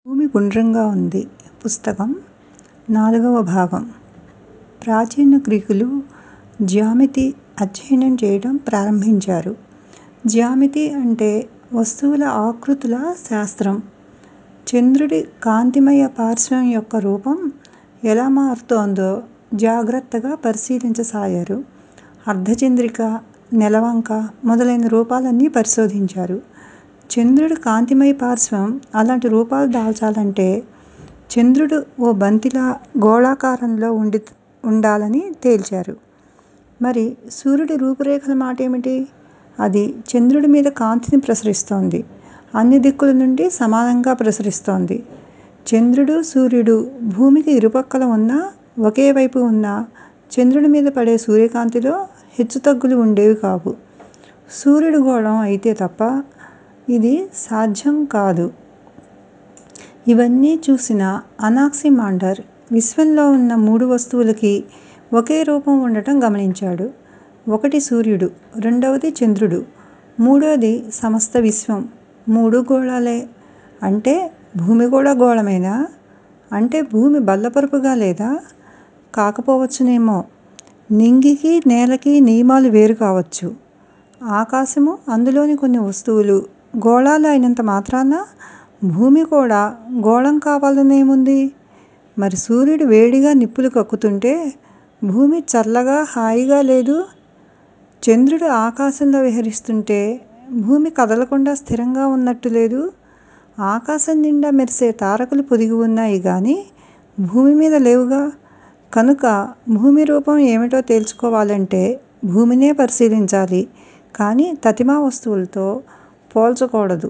భూమి గుండ్రంగా ఉంది పుస్తకం నాలుగవ భాగం ప్రాచీన గ్రీకులు జ్యామితి అధ్యయనం చేయడం ప్రారంభించారు జ్యామితి అంటే వస్తువుల ఆకృతుల శాస్త్రం చంద్రుడి కాంతిమయ పార్శ్వం యొక్క రూపం ఎలా మారుతోందో జాగ్రత్తగా పరిశీలించసాగారు అర్ధచంద్రిక నెలవంక మొదలైన రూపాలన్నీ పరిశోధించారు చంద్రుడి కాంతిమయ పార్శ్వం అలాంటి రూపాలు దాల్చాలంటే చంద్రుడు ఓ బంతిలా గోళాకారంలో ఉండి ఉండాలని తేల్చారు మరి సూర్యుడి రూపురేఖల మాటేమిటి అది చంద్రుడి మీద కాంతిని ప్రసరిస్తోంది అన్ని దిక్కుల నుండి సమానంగా ప్రసరిస్తోంది చంద్రుడు సూర్యుడు భూమికి ఇరుపక్కల ఉన్నా ఒకే వైపు ఉన్నా చంద్రుడి మీద పడే సూర్యకాంతిలో హెచ్చుతగ్గులు ఉండేవి కావు సూర్యుడి గోళం అయితే తప్ప ఇది సాధ్యం కాదు ఇవన్నీ చూసిన అనాక్సిమాండర్ విశ్వంలో ఉన్న మూడు వస్తువులకి ఒకే రూపం ఉండటం గమనించాడు ఒకటి సూర్యుడు రెండవది చంద్రుడు మూడోది సమస్త విశ్వం మూడు గోళాలే అంటే భూమి కూడా గోళమేనా అంటే భూమి బల్లపరుపుగా లేదా కాకపోవచ్చునేమో నింగికి నేలకి నియమాలు వేరు కావచ్చు ఆకాశము అందులోని కొన్ని వస్తువులు గోళాలు అయినంత మాత్రాన భూమి కూడా గోళం కావాలనేముంది మరి సూర్యుడు వేడిగా నిప్పులు కక్కుతుంటే భూమి చల్లగా హాయిగా లేదు చంద్రుడు ఆకాశంలో విహరిస్తుంటే భూమి కదలకుండా స్థిరంగా ఉన్నట్టు లేదు ఆకాశం నిండా మెరిసే తారకలు పొదిగి ఉన్నాయి కానీ భూమి మీద లేవుగా కనుక భూమి రూపం ఏమిటో తేల్చుకోవాలంటే భూమినే పరిశీలించాలి కానీ తతిమా వస్తువులతో పోల్చకూడదు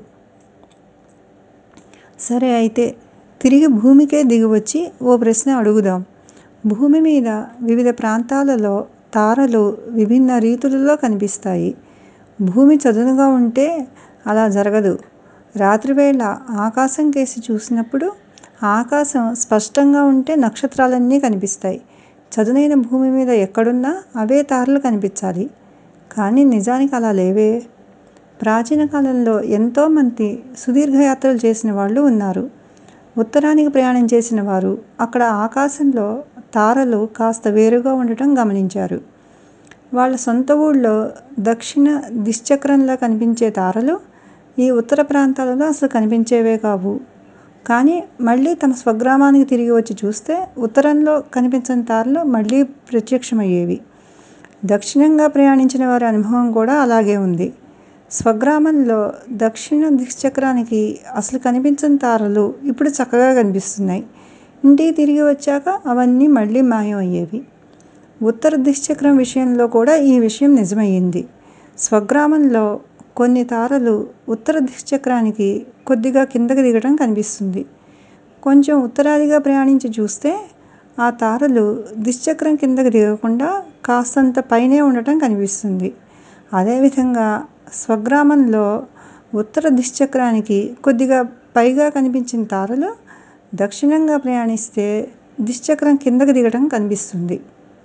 సరే అయితే తిరిగి భూమికే దిగివచ్చి ఓ ప్రశ్న అడుగుదాం భూమి మీద వివిధ ప్రాంతాలలో తారలు విభిన్న రీతులలో కనిపిస్తాయి భూమి చదునుగా ఉంటే అలా జరగదు రాత్రివేళ ఆకాశం కేసి చూసినప్పుడు ఆకాశం స్పష్టంగా ఉంటే నక్షత్రాలన్నీ కనిపిస్తాయి చదునైన భూమి మీద ఎక్కడున్నా అవే తారలు కనిపించాలి కానీ నిజానికి అలా లేవే ప్రాచీన కాలంలో ఎంతోమంది సుదీర్ఘయాత్రలు చేసిన వాళ్ళు ఉన్నారు ఉత్తరానికి ప్రయాణం చేసిన వారు అక్కడ ఆకాశంలో తారలు కాస్త వేరుగా ఉండటం గమనించారు వాళ్ళ సొంత ఊళ్ళో దక్షిణ దిశ్చక్రంలా కనిపించే తారలు ఈ ఉత్తర ప్రాంతాలలో అసలు కనిపించేవే కావు కానీ మళ్ళీ తమ స్వగ్రామానికి తిరిగి వచ్చి చూస్తే ఉత్తరంలో కనిపించని తారలు మళ్ళీ ప్రత్యక్షమయ్యేవి దక్షిణంగా ప్రయాణించిన వారి అనుభవం కూడా అలాగే ఉంది స్వగ్రామంలో దక్షిణ దిక్చక్రానికి అసలు కనిపించని తారలు ఇప్పుడు చక్కగా కనిపిస్తున్నాయి ఇంటికి తిరిగి వచ్చాక అవన్నీ మళ్ళీ మాయం అయ్యేవి ఉత్తర దిక్చక్రం విషయంలో కూడా ఈ విషయం నిజమయ్యింది స్వగ్రామంలో కొన్ని తారలు ఉత్తర దిక్చక్రానికి కొద్దిగా కిందకి దిగడం కనిపిస్తుంది కొంచెం ఉత్తరాదిగా ప్రయాణించి చూస్తే ఆ తారలు దిశ్చక్రం కిందకి దిగకుండా కాస్తంత పైనే ఉండటం కనిపిస్తుంది అదేవిధంగా స్వగ్రామంలో ఉత్తర దిశ్చక్రానికి కొద్దిగా పైగా కనిపించిన తారలు దక్షిణంగా ప్రయాణిస్తే దిశ్చక్రం కిందకి దిగడం కనిపిస్తుంది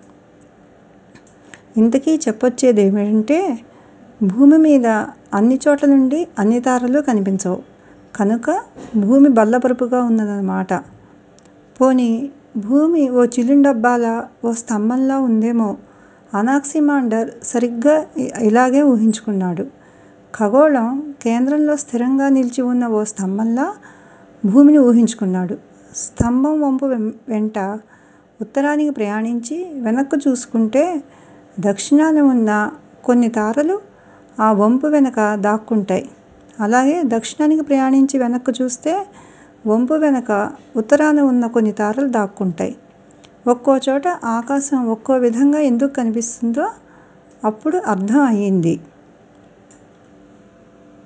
ఇంతకీ చెప్పొచ్చేది ఏమిటంటే భూమి మీద అన్ని చోట్ల నుండి అన్ని తారలు కనిపించవు కనుక భూమి బల్లపరుపుగా ఉన్నదన్నమాట పోనీ భూమి ఓ చిల్లుండబ్బాలా ఓ స్తంభంలా ఉందేమో అనాక్సిమాండర్ సరిగ్గా ఇలాగే ఊహించుకున్నాడు ఖగోళం కేంద్రంలో స్థిరంగా నిలిచి ఉన్న ఓ స్తంభంలా భూమిని ఊహించుకున్నాడు స్తంభం వంపు వెంట ఉత్తరానికి ప్రయాణించి వెనక్కు చూసుకుంటే దక్షిణాన ఉన్న కొన్ని తారలు ఆ వంపు వెనక దాక్కుంటాయి అలాగే దక్షిణానికి ప్రయాణించి వెనక్కు చూస్తే వంపు వెనక ఉత్తరాన ఉన్న కొన్ని తారలు దాక్కుంటాయి ఒక్కో చోట ఆకాశం ఒక్కో విధంగా ఎందుకు కనిపిస్తుందో అప్పుడు అర్థం అయ్యింది